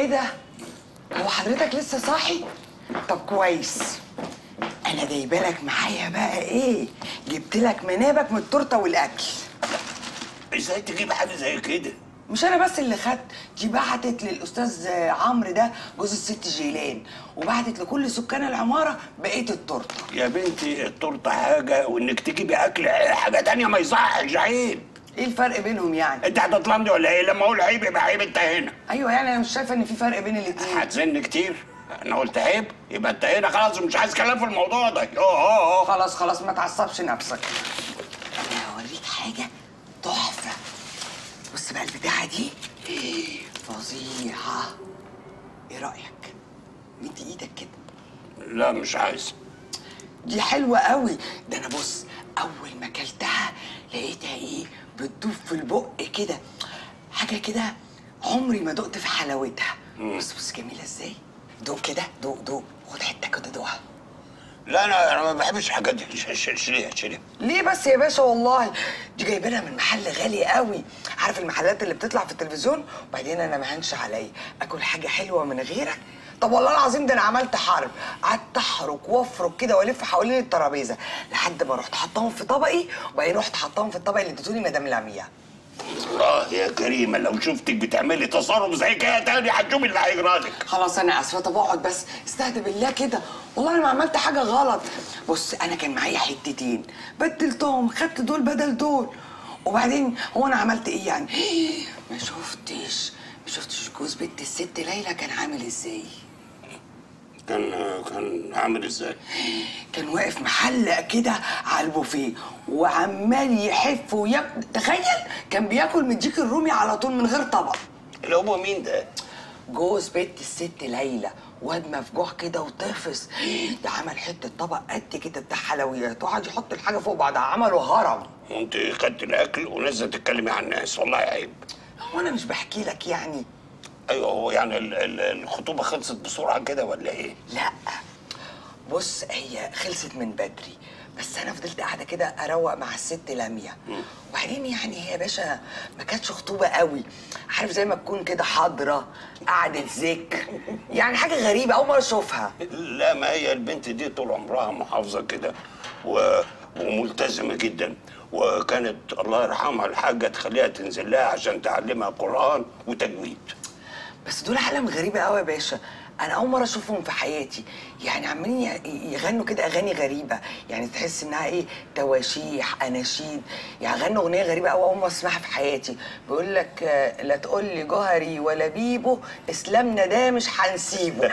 ايه ده هو حضرتك لسه صاحي طب كويس انا جايبه لك معايا بقى ايه جبت لك منابك من التورته والاكل ازاي تجيب حاجه زي كده مش انا بس اللي خدت دي بعتت للاستاذ عمرو ده جوز الست جيلان وبعتت لكل سكان العماره بقيه التورته يا بنتي التورته حاجه وانك تجيبي اكل حاجه تانية ما يصحش عيب ايه الفرق بينهم يعني انت هتطلمني ولا ايه لما اقول عيب يبقى عيب انت هنا ايوه يعني انا مش شايفه ان في فرق بين الاتنين هتزن كتير انا قلت عيب يبقى انت هنا خلاص مش عايز كلام في الموضوع ده اه اه اه خلاص خلاص ما تعصبش نفسك انا هوريك حاجه تحفه بص بقى البتاعه دي فظيعه ايه رايك مد ايدك كده لا مش عايز دي حلوه قوي ده انا بص اول ما اكلتها لقيتها ايه بتدوب في البق كده حاجه كده عمري ما دقت في حلاوتها بص بص جميله ازاي دوق كده دوق دوق خد حته كده دوقها لا انا انا ما بحبش الحاجات دي ش- ش- شيليها شيليها ليه بس يا باشا والله دي جايبينها من محل غالي قوي عارف المحلات اللي بتطلع في التلفزيون وبعدين انا ما هنش عليا اكل حاجه حلوه من غيرك طب والله العظيم ده انا عملت حرب قعدت احرك وافرك كده والف حوالين الترابيزه لحد ما رحت حطاهم في طبقي وبعدين رحت حطاهم في الطبق اللي اديتوني مدام لميا الله يا كريمه لو شفتك بتعملي تصرف زي كده تاني هتشوفي اللي هيجرى لك خلاص انا اسفه طب اقعد بس استهدى بالله كده والله انا ما عملت حاجه غلط بص انا كان معايا حتتين بدلتهم خدت دول بدل دول وبعدين هو انا عملت ايه يعني ما شفتش ما شفتش جوز بنت الست ليلى كان عامل ازاي كان كان عامل ازاي كان واقف محلق كده على البوفيه وعمال يحف وياكل تخيل كان بياكل من ديك الرومي على طول من غير طبق اللي هو مين ده جوز بنت الست ليلى واد مفجوع كده وطفس ده عمل حته طبق قد كده بتاع حلويات وقعد يحط الحاجه فوق بعضها عمله هرم وانت خدت الاكل ونازله تتكلمي عن الناس والله عيب هو انا مش بحكي لك يعني ايوه هو يعني ال- ال- الخطوبه خلصت بسرعه كده ولا ايه لا بص هي خلصت من بدري بس انا فضلت قاعده كده اروق مع الست لميا وبعدين يعني هي يا باشا ما كانتش خطوبه قوي عارف زي ما تكون كده حاضره قعده ذكر يعني حاجه غريبه اول مره اشوفها لا ما هي البنت دي طول عمرها محافظه كده و... وملتزمه جدا وكانت الله يرحمها الحاجه تخليها تنزل لها عشان تعلمها قران وتجويد بس دول عالم غريبة قوي يا باشا أنا أول مرة أشوفهم في حياتي يعني عمالين ي- يغنوا كده أغاني غريبة يعني تحس إنها إيه تواشيح أناشيد يعني غنوا أغنية غريبة قوي أول مرة أسمعها في حياتي بيقول لك آه، لا تقول لي جوهري ولا بيبو إسلامنا ده مش هنسيبه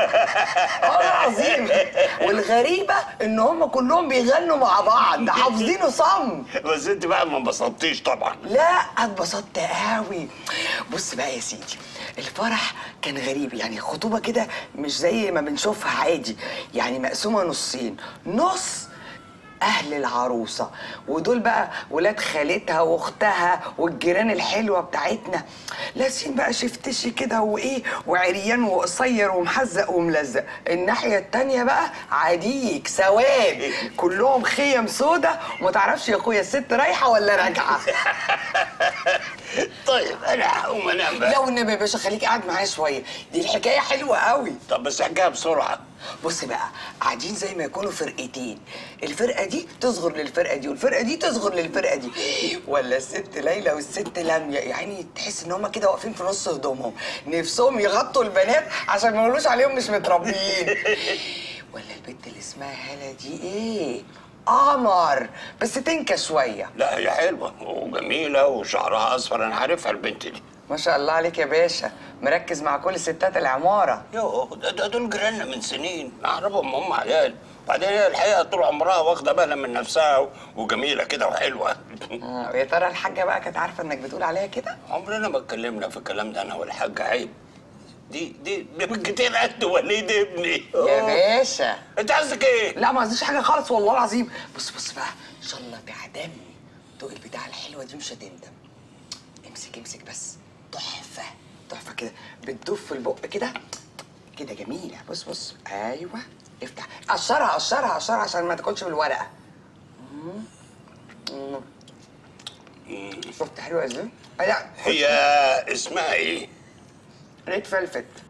اه العظيم والغريبة إن هم كلهم بيغنوا مع بعض حافظينه صم بس انت بقى ما انبسطتيش طبعا لا اتبسطت قوي بص بقى يا سيدي الفرح كان غريب يعني خطوبه كده مش زي ما بنشوفها عادي يعني مقسومه نصين نص اهل العروسه ودول بقى ولاد خالتها واختها والجيران الحلوه بتاعتنا لابسين بقى شفتشي كده وايه وعريان وقصير ومحزق وملزق الناحيه التانيه بقى عديك سواد كلهم خيم سودا وما تعرفش يا اخويا الست رايحه ولا راجعه طيب انا هقوم انام بقى لا والنبي يا باشا خليك قاعد معايا شويه دي الحكايه حلوه قوي طب بس احكيها بسرعه بص بقى قاعدين زي ما يكونوا فرقتين الفرقه دي تصغر للفرقه دي والفرقه دي تصغر للفرقه دي ولا الست ليلى والست لميا يعني تحس ان هما كده واقفين في نص هدومهم نفسهم يغطوا البنات عشان ما يقولوش عليهم مش متربيين ولا البنت اللي اسمها هاله دي ايه قمر بس تنكى شويه لا هي حلوه وجميله وشعرها اصفر انا عارفها البنت دي ما شاء الله عليك يا باشا مركز مع كل ستات العماره يوه ده, ده دول جيراننا من سنين نعرفهم هم عيال بعدين هي الحقيقه طول عمرها واخده بالها من نفسها وجميله كده وحلوه آه، ويا ترى الحاجه بقى كانت عارفه انك بتقول عليها كده عمرنا ما اتكلمنا في الكلام ده انا والحاج عيب دي دي دي من كتير قد وليد ابني يا باشا انت قصدك ايه؟ لا ما قصديش حاجه خالص والله العظيم بص بص بقى ان شاء الله تعدمي دوق البتاعه الحلوه دي مش هتندم امسك امسك بس تحفه تحفه كده بتدوب في البق كده كده جميله بص بص ايوه افتح قشرها قشرها قشرها عشان ما تاكلش بالورقه مم. مم. شفت حلوه ازاي؟ لا هي اسمها ايه؟ ريد فلفت